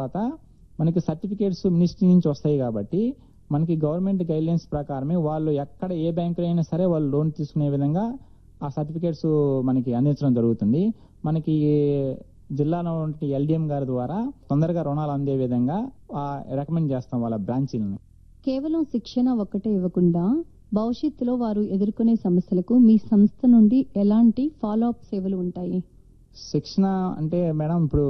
తర్వాత మనకి certificates ministry నుంచి వస్తాయి కాబట్టి మనకి గవర్నమెంట్ గైడ్లైన్స్ ప్రకారమే వాళ్ళు ఎక్కడ ఏ బ్యాంకులో అయినా సరే వాళ్ళు లోన్ తీసుకునే విధంగా ఆ సర్టిఫికేట్స్ మనకి అందించడం జరుగుతుంది మనకి జిల్లాలో ఉన్న ఎల్డిఎం గారి ద్వారా తొందరగా రుణాలు అందే విధంగా రికమెండ్ చేస్తాం వాళ్ళ బ్రాంచీలని కేవలం శిక్షణ ఒక్కటే ఇవ్వకుండా భవిష్యత్తులో వారు ఎదుర్కొనే సమస్యలకు మీ సంస్థ నుండి ఎలాంటి ఫాలో అప్ సేవలు ఉంటాయి శిక్షణ అంటే మేడం ఇప్పుడు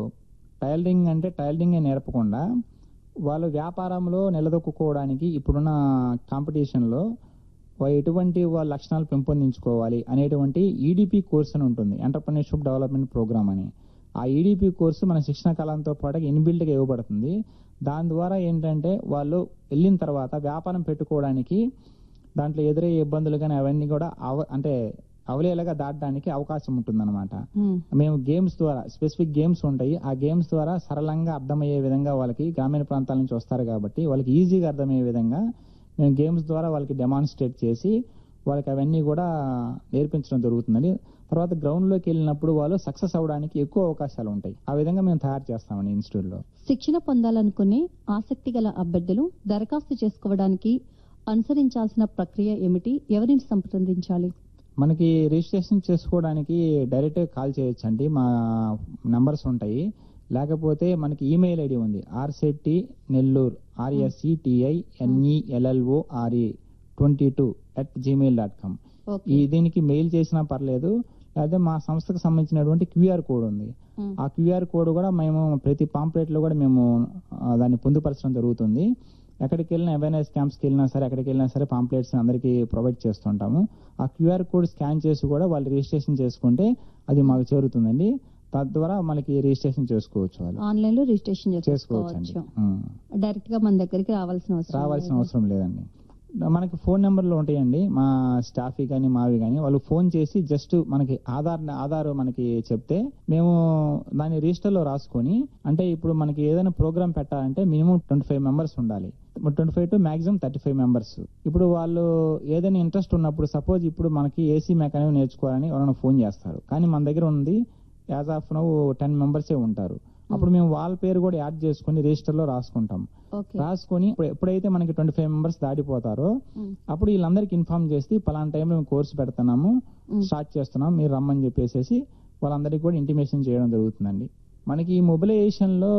టైలరింగ్ అంటే టైలరింగ్ నేర్పకుండా వాళ్ళు వ్యాపారంలో నిలదొక్కుకోవడానికి ఇప్పుడున్న కాంపిటీషన్లో వా- ఎటువంటి వాళ్ళ లక్షణాలు పెంపొందించుకోవాలి అనేటువంటి ఈడిపి కోర్స్ అని ఉంటుంది ఎంటర్ప్రినర్షిప్ డెవలప్మెంట్ ప్రోగ్రామ్ అని ఆ ఈడిపి కోర్సు మన శిక్షణ కాలంతో పాటు ఇన్బిల్డ్గా ఇవ్వబడుతుంది దాని ద్వారా ఏంటంటే వాళ్ళు వెళ్ళిన తర్వాత వ్యాపారం పెట్టుకోవడానికి దాంట్లో ఎదురయ్యే ఇబ్బందులు కానీ అవన్నీ కూడా అవ అంటే అవలేలగా దాటడానికి అవకాశం ఉంటుందన్నమాట మ్మ్. మేము గేమ్స్ ద్వారా స్పెసిఫిక్ గేమ్స్ ఉంటాయి ఆ గేమ్స్ ద్వారా సరళంగా అర్థమయ్యే విధంగా వాళ్ళకి గ్రామీణ ప్రాంతాల నుంచి వస్తారు కాబట్టి వాళ్ళకి ఈజీగా అర్థమయ్యే విధంగా మేము గేమ్స్ ద్వారా వాళ్ళకి డెమాన్స్ట్రేట్ చేసి వాళ్ళకి అవన్నీ కూడా నేర్పించడం జరుగుతుందండి తర్వాత గ్రౌండ్ లోకి వెళ్ళినప్పుడు వాళ్ళు సక్సెస్ అవ్వడానికి ఎక్కువ అవకాశాలు ఉంటాయి ఆ విధంగా మేము తయారు చేస్తామండి ఇన్స్టిట్యూట్ లో శిక్షణ పొందాలనుకునే ఆసక్తి గల అభ్యర్థులు దరఖాస్తు చేసుకోవడానికి అనుసరించాల్సిన ప్రక్రియ ఏమిటి ఎవరిని సంప్రదించాలి మనకి రిజిస్ట్రేషన్ చేసుకోవడానికి డైరెక్ట్ కాల్ చేయొచ్చు అండి మా నంబర్స్ ఉంటాయి లేకపోతే మనకి ఈమెయిల్ ఐడి ఉంది RSETI Nellore RSETI NELLO RE twenty two at Gmail dot com okay ఈ దీనికి మెయిల్ చేసినా పర్లేదు లేకపోతే మా సంస్థకు సంబంధించినటువంటి క్యూఆర్ కోడ్ ఉంది మ్మ్. ఆ క్యూఆర్ కోడ్ కూడా మేము ప్రతి పాంప్లెట్ లో కూడా మేము ఆ, దాన్ని పొందుపరచడం జరుగుతుంది ఎక్కడికి వెళ్ళినా అవేర్నెస్ క్యాంప్స్కి వెళ్ళినా సరే ఎక్కడికి వెళ్ళినా సరే పాంప్లెట్స్ అందరికీ ప్రొవైడ్ చేస్తుంటాము ఆ క్యూఆర్ కోడ్ స్కాన్ చేసి కూడా వాళ్ళు రిజిస్ట్రేషన్ చేసుకుంటే అది మాకు చేరుతుందండి తద్వారా మనకి రిజిస్ట్రేషన్ చేసుకోవచ్చు వాళ్ళు ఆన్లైన్ లో రిజిస్ట్రేషన్ చేసుకోవచ్చు అండి చేసుకోవచ్చు డైరెక్ట్ గా మన దగ్గరికి రావాల్సిన అవసరం రావాల్సిన లేదు. అవసరం లేదండి మనకి ఫోన్ నెంబర్లు ఉంటాయండి మా స్టాఫ్ కానీ మావి కానీ వాళ్ళు ఫోన్ చేసి జస్ట్ మనకి ఆధార్ ఆధార్ మనకి చెప్తే మేము దాన్ని రిజిస్టర్ లో రాసుకొని అంటే ఇప్పుడు మనకి ఏదైనా ప్రోగ్రామ్ పెట్టాలంటే మినిమం ట్వంటీ ఫైవ్ మెంబర్స్ ఉండాలి twenty five to maximum thirty five members ఇప్పుడు వాళ్ళు ఏదైనా ఇంట్రెస్ట్ ఉన్నప్పుడు సపోజ్ ఇప్పుడు మనకి ఏసీ మెకానిక్ నేర్చుకోవాలని ఎవరైనా ఫోన్ చేస్తారు కానీ మన దగ్గర ఉంది యాజ్ ఆఫ్ నౌ టెన్ మెంబర్సే ఉంటారు అప్పుడు మేము వాళ్ళ పేరు కూడా యాడ్ చేసుకుని రిజిస్టర్ లో రాసుకుంటాం ఓకే రాసుకొని ఇప్పుడు ఎప్పుడైతే మనకి ట్వంటీ ఫైవ్ మెంబర్స్ దాటిపోతారో మ్మ్. అప్పుడు వీళ్ళందరికీ ఇన్ఫార్మ్ చేసి పలానా టైంలో మేము కోర్సు పెడుతున్నాము మ్మ్. స్టార్ట్ చేస్తున్నాం మీరు రమ్మని చెప్పేసి వాళ్ళందరికీ కూడా ఇంటిమేషన్ చేయడం జరుగుతుందండి మనకి ఈ మొబిలైజేషన్ లో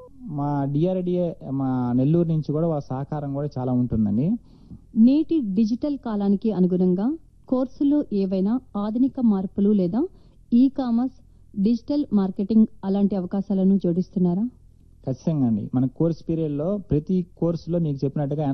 మా డిఆర్డిఏ మా నెల్లూరు నుంచి కూడా వాళ్ళ సహకారం కూడా చాలా ఉంటుందండి నేటి డిజిటల్ కాలానికి అనుగుణంగా కోర్సులో ఏవైనా ఆధునిక మార్పులు లేదా ఈ కామర్స్ డిజిటల్ మార్కెటింగ్ అలాంటి అవకాశాలను జోడిస్తున్నారా ఖచ్చితంగా అండి మన కోర్స్ పీరియడ్ లో ప్రతి కోర్సులో మీకు చెప్పినట్టుగా